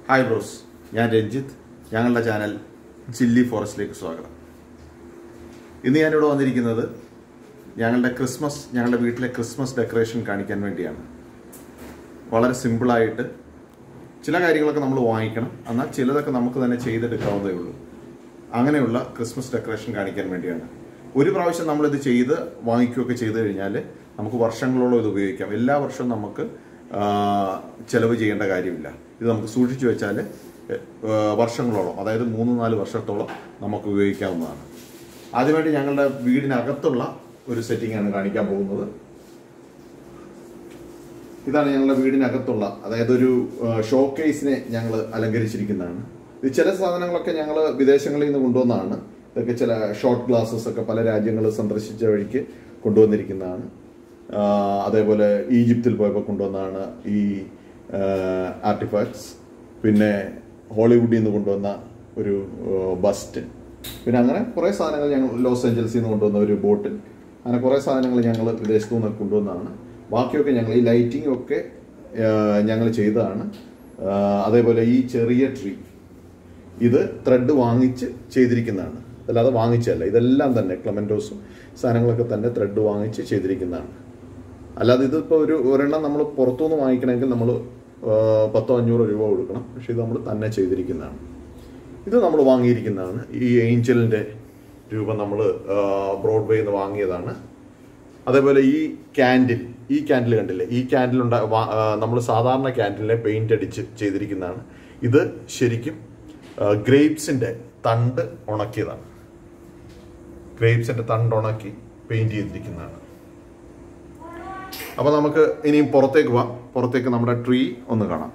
hi bros ഞാൻ രഞ്ജിത്ത് ഞങ്ങളുടെ channel chilli ഫോറസ്റ്റിലേക്ക് സ്വാഗതം ഇന്ന് ഞാനിവിടെ വന്നിരിക്കുന്നത് ഞങ്ങളുടെ ക്രിസ്മസ് ഞങ്ങളുടെ വീട്ടിലെ ക്രിസ്മസ് ഡെക്കറേഷൻ കാണിക്കാൻ വേണ്ടിയാണ് വളരെ സിമ്പിളായിട്ട് ചില കാര്യങ്ങളൊക്കെ നമ്മൾ വാങ്ങിക്കണം എന്നാൽ ചിലതൊക്കെ നമുക്ക് തന്നെ ചെയ്തെടുക്കാവുന്നതേ ഉള്ളൂ അങ്ങനെയുള്ള ക്രിസ്മസ് ഡെക്കറേഷൻ കാണിക്കാൻ വേണ്ടിയാണ് ഒരു പ്രാവശ്യം നമ്മളിത് ചെയ്ത് വാങ്ങിക്കുകയൊക്കെ ചെയ്തു കഴിഞ്ഞാൽ നമുക്ക് വർഷങ്ങളോളം ഇത് ഉപയോഗിക്കാം എല്ലാ വർഷവും നമുക്ക് ആ, ചെലവ് ചെയ്യേണ്ട കാര്യമില്ല ഇത് നമുക്ക് സൂക്ഷിച്ചു വെച്ചാൽ വർഷങ്ങളോളം അതായത് മൂന്ന് നാല് വർഷത്തോളം നമുക്ക് ഉപയോഗിക്കാവുന്നതാണ് ആദ്യമായിട്ട് ഞങ്ങളുടെ വീടിനകത്തുള്ള ഒരു സെറ്റിംഗ് ആണ് കാണിക്കാൻ പോകുന്നത് ഇതാണ് ഞങ്ങളുടെ വീടിനകത്തുള്ള അതായത് ഒരു ഷോക്കേസിനെ ഞങ്ങൾ അലങ്കരിച്ചിരിക്കുന്നതാണ് ഇത് ചില സാധനങ്ങളൊക്കെ ഞങ്ങൾ വിദേശങ്ങളിൽ നിന്ന് കൊണ്ടുവന്നതാണ് ഇതൊക്കെ ചില ഷോർട്ട് ഗ്ലാസ്സസ് ഒക്കെ പല രാജ്യങ്ങൾ സന്ദർശിച്ച വഴിക്ക് കൊണ്ടുവന്നിരിക്കുന്നതാണ് ആ, അതേപോലെ ഈജിപ്തിൽ പോയപ്പോൾ കൊണ്ടുവന്നതാണ് ഈ ആർട്ടിഫാക്ട്സ് പിന്നെ ഹോളിവുഡിൽ നിന്ന് കൊണ്ടുവന്ന ഒരു ബസ്റ്റ് പിന്നെ അങ്ങനെ കുറേ സാധനങ്ങൾ ഞങ്ങൾ ലോസ് ഏഞ്ചൽസിൽ നിന്ന് കൊണ്ടുവന്ന ഒരു ബോട്ടിൽ അങ്ങനെ കുറേ സാധനങ്ങൾ ഞങ്ങൾ വിദേശത്തു നിന്ന് കൊണ്ടുവന്നതാണ് ബാക്കിയൊക്കെ ഞങ്ങൾ ഈ ലൈറ്റിംഗ് ഒക്കെ ഞങ്ങൾ ചെയ്തതാണ് ആ, അതേപോലെ ഈ ചെറിയ ട്രീ ഇത് ത്രെഡ് വാങ്ങിച്ച് ചെയ്തിരിക്കുന്നതാണ് അല്ലാതെ വാങ്ങിച്ചല്ല ഇതെല്ലാം തന്നെ ക്ലമൻറ്റോസും സാധനങ്ങളൊക്കെ തന്നെ ത്രെഡ് വാങ്ങിച്ച് ചെയ്തിരിക്കുന്നതാണ് അല്ലാതെ ഇതിപ്പോൾ ഒരു ഒരെണ്ണം നമ്മൾ പുറത്തുനിന്ന് വാങ്ങിക്കണമെങ്കിൽ നമ്മൾ പത്തോ അഞ്ഞൂറോ രൂപ കൊടുക്കണം പക്ഷേ ഇത് നമ്മൾ തന്നെ ചെയ്തിരിക്കുന്നതാണ് ഇത് നമ്മൾ വാങ്ങിയിരിക്കുന്നതാണ് ഈ ഏഞ്ചലിൻ്റെ രൂപം നമ്മൾ ബ്രോഡ്വേയിൽ നിന്ന് വാങ്ങിയതാണ് അതേപോലെ ഈ ക്യാൻഡിൽ ഈ ക്യാൻഡിൽ കണ്ടില്ലേ ഈ ക്യാൻഡിൽ ഉണ്ടാ നമ്മൾ സാധാരണ ക്യാൻഡിലിനെ പെയിന്റ് അടിച്ച് ചെയ്തിരിക്കുന്നതാണ് ഇത് ശരിക്കും ഗ്രേപ്സിന്റെ തണ്ട് ഉണക്കിയതാണ് ഗ്രേപ്സിന്റെ തണ്ട് ഉണക്കി പെയിന്റ് ചെയ്തിരിക്കുന്നതാണ് അപ്പൊ നമുക്ക് ഇനിയും പുറത്തേക്ക് പോവാം പുറത്തേക്ക് നമ്മുടെ ട്രീ ഒന്ന് കാണാം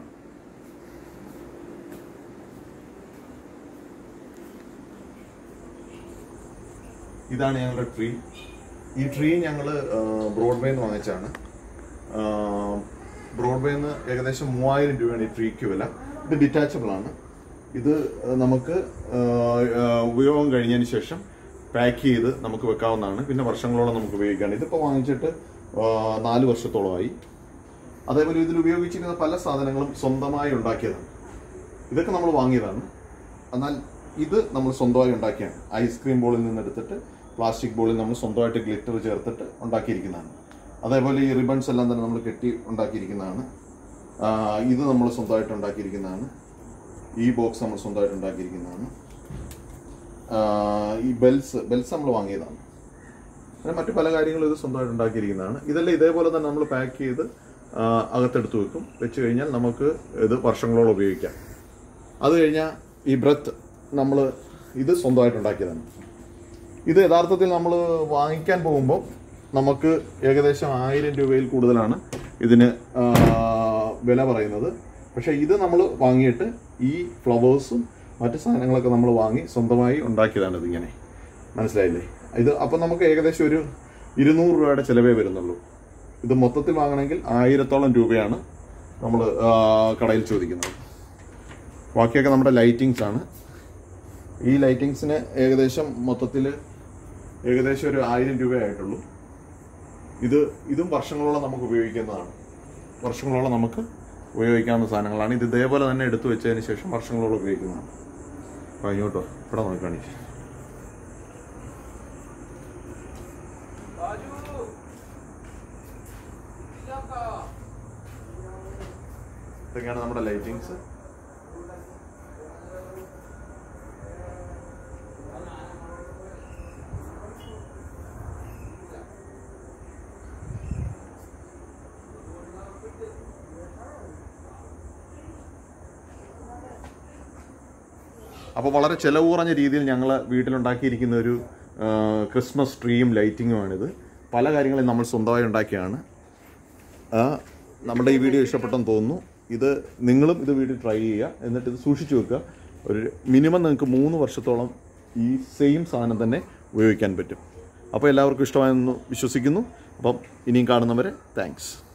ഇതാണ് ഞങ്ങളുടെ ട്രീ ഈ ട്രീ ഞങ്ങൾ ബ്രോഡ്വേയിൽ നിന്ന് വാങ്ങിച്ചാണ് ബ്രോഡ്വേയിൽ നിന്ന് ഏകദേശം മൂവായിരം രൂപയാണ് ഈ ട്രീക്ക് വില ഇത് ഡിറ്റാച്ചബിൾ ആണ് ഇത് ആ, നമുക്ക് ആ, ആ, ഉപയോഗം കഴിഞ്ഞതിന് ശേഷം പാക്ക് ചെയ്ത് നമുക്ക് വെക്കാവുന്നതാണ് പിന്നെ വർഷങ്ങളോളം നമുക്ക് ഉപയോഗിക്കാണ് ഇതിപ്പോൾ വാങ്ങിച്ചിട്ട് ആ, നാല് വർഷത്തോളമായി അതേപോലെ ഇതിൽ ഉപയോഗിച്ചിരുന്ന പല സാധനങ്ങളും സ്വന്തമായി ഉണ്ടാക്കിയതാണ് ഇതൊക്കെ നമ്മൾ വാങ്ങിയതാണ് എന്നാൽ ഇത് നമ്മൾ സ്വന്തമായി ഉണ്ടാക്കിയാണ് ഐസ്ക്രീം ബോളിൽ നിന്ന് എടുത്തിട്ട് പ്ലാസ്റ്റിക് ബോളിൽ നമ്മൾ സ്വന്തമായിട്ട് ഗ്ലിറ്റർ ചേർത്തിട്ട് ഉണ്ടാക്കിയിരിക്കുന്നതാണ് അതേപോലെ ഈ റിബൺസ് എല്ലാം തന്നെ നമ്മൾ കെട്ടി ഉണ്ടാക്കിയിരിക്കുന്നതാണ് ആ, ഇത് നമ്മൾ സ്വന്തമായിട്ട് ഉണ്ടാക്കിയിരിക്കുന്നതാണ് ഈ ബോക്സ് നമ്മൾ സ്വന്തമായിട്ട് ഉണ്ടാക്കിയിരിക്കുന്നതാണ് ആ, ഈ ബെൽസ് ബെൽസ് നമ്മൾ വാങ്ങിയതാണ് അങ്ങനെ മറ്റു പല കാര്യങ്ങളും ഇത് സ്വന്തമായിട്ട് ഉണ്ടാക്കിയിരിക്കുന്നതാണ് ഇതെല്ലാം ഇതേപോലെ തന്നെ നമ്മൾ പാക്ക് ചെയ്ത് ആ, അകത്തെടുത്ത് വെക്കും വെച്ച് കഴിഞ്ഞാൽ നമുക്ക് ഇത് വർഷങ്ങളോളം ഉപയോഗിക്കാം അത് കഴിഞ്ഞാൽ ഈ ബ്രത്ത് നമ്മൾ ഇത് സ്വന്തമായിട്ട് ഉണ്ടാക്കിയതാണ് ഇത് യഥാർത്ഥത്തിൽ നമ്മൾ വാങ്ങിക്കാൻ പോകുമ്പോൾ നമുക്ക് ഏകദേശം ആയിരം രൂപയിൽ കൂടുതലാണ് ഇതിന് ആ, വില പറയുന്നത് പക്ഷേ ഇത് നമ്മൾ വാങ്ങിയിട്ട് ഈ ഫ്ലവേഴ്സും മറ്റു സാധനങ്ങളൊക്കെ നമ്മൾ വാങ്ങി സ്വന്തമായി ഉണ്ടാക്കിയതാണ് ഇതിങ്ങനെ മനസ്സിലായില്ലേ ഇത് അപ്പം നമുക്ക് ഏകദേശം ഒരു ഇരുന്നൂറ് രൂപയുടെ ചിലവേ വരുന്നുള്ളൂ ഇത് മൊത്തത്തിൽ വാങ്ങണമെങ്കിൽ ആയിരത്തോളം രൂപയാണ് നമ്മൾ കടയിൽ ചോദിക്കുന്നത് ബാക്കിയൊക്കെ നമ്മുടെ ലൈറ്റിങ്സ് ആണ് ഈ ലൈറ്റിങ്സിന് ഏകദേശം മൊത്തത്തിൽ ഏകദേശം ഒരു ആയിരം രൂപയായിട്ടുള്ളൂ ഇത് ഇതും വർഷങ്ങളോളം നമുക്ക് ഉപയോഗിക്കുന്നതാണ് വർഷങ്ങളോളം നമുക്ക് ഉപയോഗിക്കാവുന്ന സാധനങ്ങളാണ് ഇത് ഇതേപോലെ തന്നെ എടുത്തു വെച്ചതിന് ശേഷം വർഷങ്ങളോളം ഉപയോഗിക്കുന്നതാണ് അപ്പോൾ ഇങ്ങോട്ടോ ഇവിടെ നോക്കി കാണിച്ചു ഇതൊക്കെയാണ് നമ്മുടെ ലൈറ്റിങ്സ് അപ്പോൾ വളരെ ചിലവ് കുറഞ്ഞ രീതിയിൽ ഞങ്ങൾ വീട്ടിലുണ്ടാക്കിയിരിക്കുന്ന ഒരു ആ, ക്രിസ്മസ് ട്രീയും ലൈറ്റിങ്ങുമാണിത് പല കാര്യങ്ങളും നമ്മൾ സ്വന്തമായി ഉണ്ടാക്കിയാണ് ആ, നമ്മുടെ ഈ വീഡിയോ ഇഷ്ടപ്പെട്ടെന്ന് തോന്നുന്നു ഇത് നിങ്ങളും ഇത് വീട്ടിൽ ട്രൈ ചെയ്യുക എന്നിട്ട് ഇത് സൂക്ഷിച്ചു വെക്കുക ഒരു മിനിമം നിങ്ങൾക്ക് മൂന്ന് വർഷത്തോളം ഈ സെയിം സാധനം തന്നെ ഉപയോഗിക്കാൻ പറ്റും അപ്പോൾ എല്ലാവർക്കും ഇഷ്ടമായെന്ന് വിശ്വസിക്കുന്നു അപ്പം ഇനിയും കാണുന്നവരെ താങ്ക്സ്